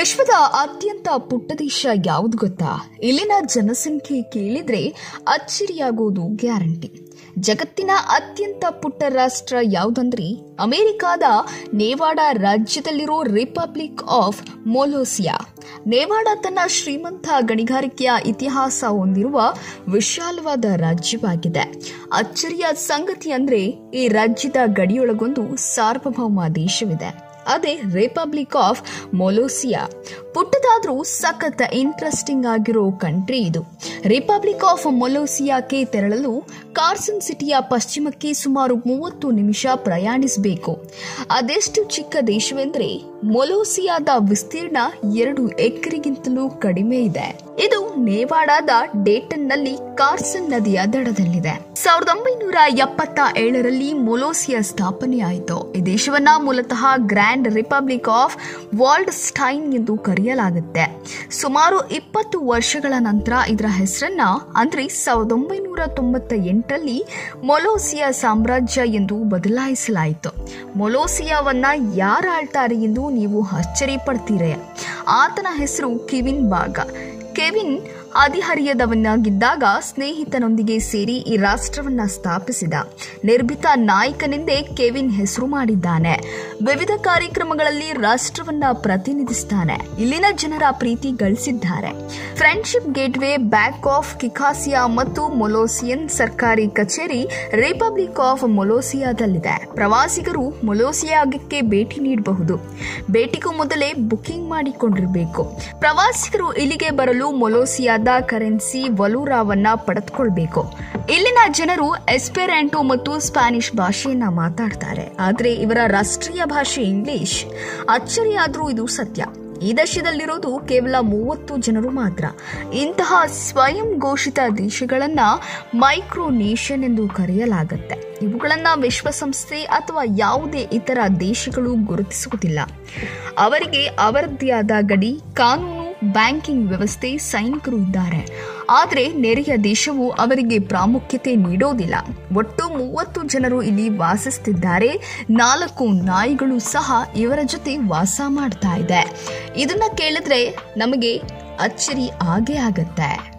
ವಿಶ್ವದ ಅತ್ಯಂತ ಪುಟ್ಟ ದೇಶ ಯಾವುದು ಗೊತ್ತಾ ಇಲ್ಲಿನ ಜನಸಂಖ್ಯೆ ಕೇಳಿದ್ರೆ ಅಚ್ಚರಿಯಾಗೋದು ಗ್ಯಾರಂಟಿ ಜಗತ್ತಿನ ಅತ್ಯಂತ ಪುಟ್ಟ ರಾಷ್ಟ್ರ ಯಾವುದಂದ್ರೆ ಅಮೆರಿಕಾದ ನೇವಾಡ ರಾಜ್ಯದಲ್ಲಿರೋ ರಿಪಬ್ಲಿಕ್ ಆಫ್ ಮೊಲೋಸಿಯಾ ನೇವಾಡ ತನ್ನ ಶ್ರೀಮಂತ ಗಣಿಗಾರಿಕೆಯ ಇತಿಹಾಸ ಹೊಂದಿರುವ ವಿಶಾಲವಾದ ರಾಜ್ಯವಾಗಿದೆ ಅಚ್ಚರಿಯ ಸಂಗತಿ ಅಂದ್ರೆ ಈ ರಾಜ್ಯದ ಗಡಿಯೊಳಗೊಂದು ಸಾರ್ವಭೌಮ ದೇಶವಿದೆ ಅದೇ ರಿಪಬ್ಲಿಕ್ ಆಫ್ ಮೊಲೋಸಿಯಾ ಪುಟ್ಟದಾದ್ರೂ ಸಖತ್ ಇಂಟ್ರೆಸ್ಟಿಂಗ್ ಆಗಿರೋ ಕಂಟ್ರಿ ಇದು ರಿಪಬ್ಲಿಕ್ ಆಫ್ ಮೊಲೋಸಿಯಾಕ್ಕೆ ತೆರಳಲು ಕಾರ್ಸನ್ ಸಿಟಿಯ ಪಶ್ಚಿಮಕ್ಕೆ ಸುಮಾರು ಮೂವತ್ತು ನಿಮಿಷ ಪ್ರಯಾಣಿಸಬೇಕು ಅದೆಷ್ಟು ಚಿಕ್ಕ ದೇಶವೆಂದರೆ ಮೊಲೋಸಿಯಾದ ವಿಸ್ತೀರ್ಣ ಎರಡು ಎಕರೆಗಿಂತಲೂ ಕಡಿಮೆ ಇದೆ ಇದು ನೇವಾಡಾದ ಡೇಟನ್ನಲ್ಲಿ ಕಾರ್ಸನ್ ನದಿಯ ದಡದಲ್ಲಿದೆ ಸಾವಿರದ ಒಂಬೈನೂರ ಎಪ್ಪತ್ತ ಏಳರಲ್ಲಿ ಮೊಲೋಸಿಯಾ ಸ್ಥಾಪನೆಯಾಯಿತು ಈ ದೇಶವನ್ನ ಮೂಲತಃ Grand Republic of Waldstein ಎಂದು ಕರೆಯಲಾಗುತ್ತೆ ಸುಮಾರು ಇಪ್ಪತ್ತು ವರ್ಷಗಳ ನಂತರ ಇದರ ಹೆಸರನ್ನ ಅಂದ್ರೆ ಸಾವಿರದ ಒಂಬೈನೂರ ತೊಂಬತ್ತ ಎಂಟರಲ್ಲಿ ಮೊಲೋಸಿಯಾ ಸಾಮ್ರಾಜ್ಯ ಎಂದು ಬದಲಾಯಿಸಲಾಯಿತು ಮೊಲೋಸಿಯಾವನ್ನ ಯಾರು ಆಳ್ತಾರೆ ಎಂದು ನೀವು ಆಶ್ಚರ್ಯ ಪಡ್ತೀರೇ ಆತನ ಹೆಸರು ಕಿವಿನ್ ಬಾಗ ಕೆವಿನ್ ಹದಿಹರಿಯದವನಾಗಿದ್ದಾಗ ಸ್ನೇಹಿತನೊಂದಿಗೆ ಸೇರಿ ಈ ರಾಷ್ಟ್ರವನ್ನ ಸ್ಥಾಪಿಸಿದ ನಿರ್ಭೀತ ನಾಯಕನೆಂದೇ ಕೆವಿನ್ ಹೆಸರು ಮಾಡಿದ್ದಾನೆ ವಿವಿಧ ಕಾರ್ಯಕ್ರಮಗಳಲ್ಲಿ ರಾಷ್ಟ್ರವನ್ನ ಪ್ರತಿನಿಧಿಸ್ತಾನೆ ಇಲ್ಲಿನ ಜನರ ಪ್ರೀತಿ ಗಳಿಸಿದ್ದಾರೆ friendship gateway bank of Kikasia ಮತ್ತು ಮೊಲೋಸಿಯನ್ ಸರ್ಕಾರಿ ಕಚೇರಿ ರಿಪಬ್ಲಿಕ್ ಆಫ್ ಮೊಲೋಸಿಯಾದಲ್ಲಿದೆ ಪ್ರವಾಸಿಗರು ಮೊಲೋಸಿಯಾಗಕ್ಕೆ ಭೇಟಿ ನೀಡಬಹುದು ಭೇಟಿಗೂ ಮೊದಲೇ ಬುಕಿಂಗ್ ಮಾಡಿಕೊಂಡಿರಬೇಕು ಪ್ರವಾಸಿಗರು ಇಲ್ಲಿಗೆ ಬರಲು ಮೊಲೋಸಿಯಾದ ಕರೆನ್ಸಿ ವಲೂರಾವನ್ನ ಪಡೆದುಕೊಳ್ಬೇಕು ಇಲ್ಲಿನ ಜನರು ಎಸ್ಪೆರಾಂಟೋ ಮತ್ತು ಸ್ಪ್ಯಾನಿಷ್ ಭಾಷೆಯನ್ನ ಮಾತಾಡ್ತಾರೆ ಆದ್ರೆ ಇವರ ರಾಷ್ಟ್ರೀಯ ಭಾಷೆ ಇಂಗ್ಲಿಷ್ ಅಚ್ಚರಿಯಾದ್ರೂ ಇದು ಸತ್ಯ ಈ ದೇಶದಲ್ಲಿರೋದು ಕೇವಲ ಮೂವತ್ತು ಜನರು ಮಾತ್ರ ಇಂತಹ ಸ್ವಯಂ ಘೋಷಿತ ದೇಶಗಳನ್ನ ಮೈಕ್ರೋನೇಷನ್ ಎಂದು ಕರೆಯಲಾಗುತ್ತೆ ಇವುಗಳನ್ನ ವಿಶ್ವಸಂಸ್ಥೆ ಅಥವಾ ಯಾವುದೇ ಇತರ ದೇಶಗಳು ಗುರುತಿಸುವುದಿಲ್ಲ ಅವರಿಗೆ ಅವರದ್ದೇ ಆದ ಗಡಿ ಕಾನೂನು ಬ್ಯಾಂಕಿಂಗ್ ವ್ಯವಸ್ಥೆ ಸೈನಿಕರು ಇದ್ದಾರೆ ಆದರೆ ನೆರೆಯ ದೇಶವು ಅವರಿಗೆ ಪ್ರಾಮುಖ್ಯತೆ ನೀಡೋದಿಲ್ಲ ಒಟ್ಟು ಮೂವತ್ತು ಜನರು ಇಲ್ಲಿ ವಾಸಿಸ್ತಿದ್ದಾರೆ ನಾಲ್ಕು ನಾಯಿಗಳು ಸಹ ಇವರ ಜೊತೆ ವಾಸ ಮಾಡ್ತಾ ಇದೆ ಇದನ್ನ ಕೇಳಿದ್ರೆ ನಮಗೆ ಅಚ್ಚರಿ ಆಗೇ ಆಗತ್ತೆ